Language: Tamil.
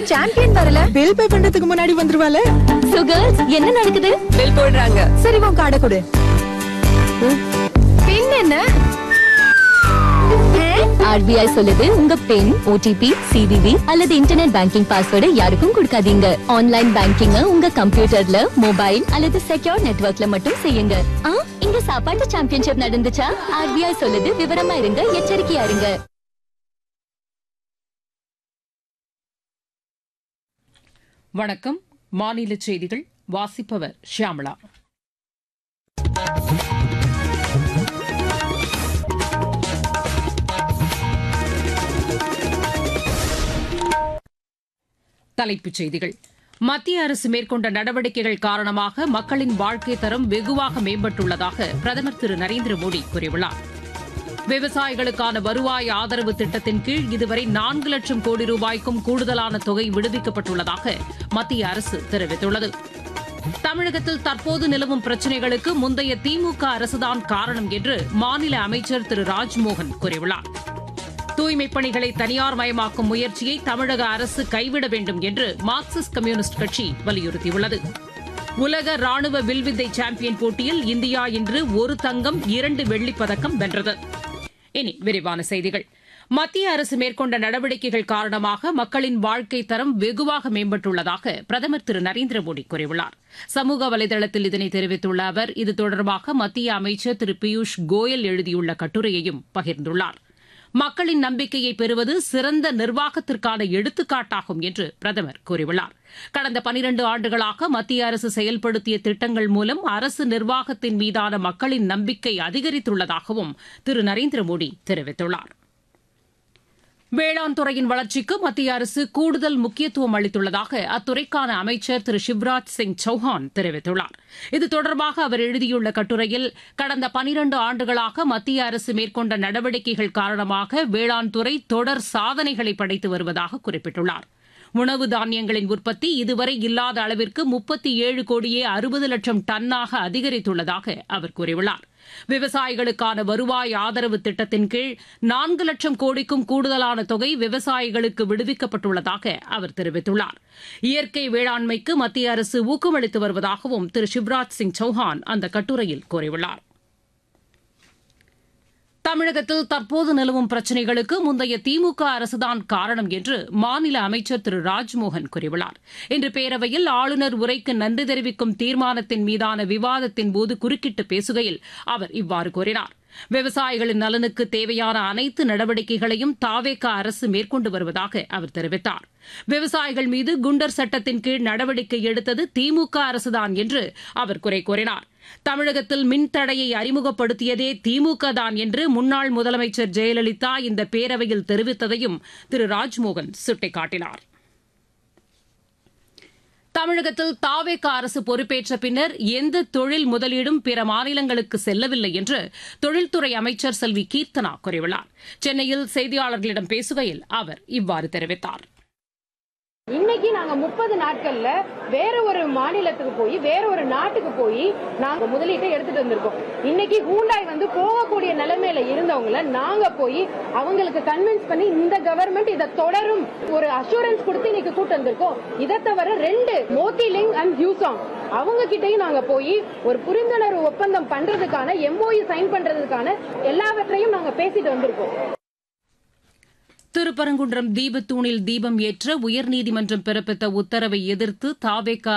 இன்னும் சாம்பியன் வரல பில் பே பண்றதுக்கு முன்னாடி வந்துருவால சோ கேர்ள்ஸ் என்ன நடக்குது பில் போடுறாங்க சரி உன் கார்டை கொடு பின் என்ன ஆர்பிஐ சொல்லுது உங்க பின் ஓடிபி சிவிவி அல்லது இன்டர்நெட் பேங்கிங் பாஸ்வேர்டை யாருக்கும் கொடுக்காதீங்க ஆன்லைன் பேங்கிங்க உங்க கம்ப்யூட்டர்ல மொபைல் அல்லது செக்யூர் நெட்வொர்க்ல மட்டும் செய்யுங்க ஆ, இங்க சாப்பாட்டு சாம்பியன்ஷிப் நடந்துச்சா ஆர்பிஐ சொல்லுது விவரமா இருங்க எச்சரிக்கையா இருங்க வணக்கம் மாநில செய்திகள் வாசிப்பவர் ஷியாமளா தலைப்புச் செய்திகள் மத்திய அரசு மேற்கொண்ட நடவடிக்கைகள் காரணமாக மக்களின் வாழ்க்கை தரம் வெகுவாக மேம்பட்டுள்ளதாக பிரதமர் திரு நரேந்திர மோடி கூறியுள்ளார் விவசாயிகளுக்கான வருவாய் ஆதரவு திட்டத்தின் கீழ் இதுவரை நான்கு லட்சம் கோடி ரூபாய்க்கும் கூடுதலான தொகை விடுவிக்கப்பட்டுள்ளதாக மத்திய அரசு தெரிவித்துள்ளது தமிழகத்தில் தற்போது நிலவும் பிரச்சினைகளுக்கு முந்தைய திமுக அரசுதான் காரணம் என்று மாநில அமைச்சர் திரு ராஜ்மோகன் கூறியுள்ளார் தூய்மைப் பணிகளை தனியார் மயமாக்கும் முயற்சியை தமிழக அரசு கைவிட வேண்டும் என்று மார்க்சிஸ்ட் கம்யூனிஸ்ட் கட்சி வலியுறுத்தியுள்ளது உலக ராணுவ வில்வித்தை சாம்பியன் போட்டியில் இந்தியா இன்று ஒரு தங்கம் இரண்டு வெள்ளிப் பதக்கம் வென்றது இனி விரிவான செய்திகள் மத்திய அரசு மேற்கொண்ட நடவடிக்கைகள் காரணமாக மக்களின் வாழ்க்கை தரம் வெகுவாக மேம்பட்டுள்ளதாக பிரதமர் திரு நரேந்திர மோடி கூறியுள்ளார் சமூக வலைதளத்தில் இதனை தெரிவித்துள்ள அவர் இது தொடர்பாக மத்திய அமைச்சர் திரு பியூஷ் கோயல் எழுதியுள்ள கட்டுரையையும் பகிர்ந்துள்ளார் மக்களின் நம்பிக்கையை பெறுவது சிறந்த நிர்வாகத்திற்கான எடுத்துக்காட்டாகும் என்று பிரதமர் கூறியுள்ளார் கடந்த பனிரண்டு ஆண்டுகளாக மத்திய அரசு செயல்படுத்திய திட்டங்கள் மூலம் அரசு நிர்வாகத்தின் மீதான மக்களின் நம்பிக்கை அதிகரித்துள்ளதாகவும் திரு நரேந்திர மோடி தெரிவித்துள்ளார் வேளாண் துறையின் வளர்ச்சிக்கு மத்திய அரசு கூடுதல் முக்கியத்துவம் அளித்துள்ளதாக அத்துறைக்கான அமைச்சர் திரு சிவராஜ் சிங் சௌஹான் தெரிவித்துள்ளார் இது தொடர்பாக அவர் எழுதியுள்ள கட்டுரையில் கடந்த பனிரண்டு ஆண்டுகளாக மத்திய அரசு மேற்கொண்ட நடவடிக்கைகள் காரணமாக வேளாண் துறை தொடர் சாதனைகளை படைத்து வருவதாக குறிப்பிட்டுள்ளார் உணவு தானியங்களின் உற்பத்தி இதுவரை இல்லாத அளவிற்கு முப்பத்தி ஏழு கோடியே அறுபது லட்சம் டன்னாக அதிகரித்துள்ளதாக அவர் கூறியுள்ளார் விவசாயிகளுக்கான வருவாய் ஆதரவு திட்டத்தின் கீழ் நான்கு லட்சம் கோடிக்கும் கூடுதலான தொகை விவசாயிகளுக்கு விடுவிக்கப்பட்டுள்ளதாக அவர் தெரிவித்துள்ளார் இயற்கை வேளாண்மைக்கு மத்திய அரசு ஊக்கமளித்து வருவதாகவும் திரு சிவராஜ் சிங் சௌஹான் அந்த கட்டுரையில் கூறியுள்ளார் தமிழகத்தில் தற்போது நிலவும் பிரச்சினைகளுக்கு முந்தைய திமுக அரசுதான் காரணம் என்று மாநில அமைச்சர் திரு ராஜ்மோகன் கூறியுள்ளார் இன்று பேரவையில் ஆளுநர் உரைக்கு நன்றி தெரிவிக்கும் தீர்மானத்தின் மீதான விவாதத்தின் போது குறுக்கிட்டு பேசுகையில் அவர் இவ்வாறு கூறினார் விவசாயிகளின் நலனுக்கு தேவையான அனைத்து நடவடிக்கைகளையும் தாவேக அரசு மேற்கொண்டு வருவதாக அவர் தெரிவித்தார் விவசாயிகள் மீது குண்டர் சட்டத்தின் கீழ் நடவடிக்கை எடுத்தது திமுக அரசுதான் என்று அவர் குறை கூறினார் தமிழகத்தில் மின்தடையை அறிமுகப்படுத்தியதே திமுக தான் என்று முன்னாள் முதலமைச்சர் ஜெயலலிதா இந்த பேரவையில் தெரிவித்ததையும் திரு ராஜ்மோகன் சுட்டிக்காட்டினார் தமிழகத்தில் தாவேக அரசு பொறுப்பேற்ற பின்னர் எந்த தொழில் முதலீடும் பிற மாநிலங்களுக்கு செல்லவில்லை என்று தொழில்துறை அமைச்சர் செல்வி கீர்த்தனா கூறியுள்ளார் சென்னையில் செய்தியாளர்களிடம் பேசுகையில் அவர் இவ்வாறு தெரிவித்தார் இன்னைக்கு நாங்க முப்பது நாட்கள்ல வேற ஒரு மாநிலத்துக்கு போய் வேற ஒரு நாட்டுக்கு போய் நாங்க முதலீட்டை எடுத்துட்டு வந்திருக்கோம் இன்னைக்கு ஹூண்டாய் வந்து போகக்கூடிய நிலைமையில இருந்தவங்கள நாங்க போய் அவங்களுக்கு கன்வின்ஸ் பண்ணி இந்த கவர்மெண்ட் இதை தொடரும் ஒரு அஷூரன்ஸ் கொடுத்து இன்னைக்கு கூட்டு வந்திருக்கோம் இதை தவிர ரெண்டு மோத்திலிங் அண்ட் ஹியூசாங் அவங்க கிட்டயும் நாங்க போய் ஒரு புரிந்துணர்வு ஒப்பந்தம் பண்றதுக்கான எம்ஓயு சைன் பண்றதுக்கான எல்லாவற்றையும் நாங்க பேசிட்டு வந்திருக்கோம் திருப்பரங்குன்றம் தீபத்தூணில் தீபம் ஏற்ற உயர்நீதிமன்றம் பிறப்பித்த உத்தரவை எதிர்த்து தாவேக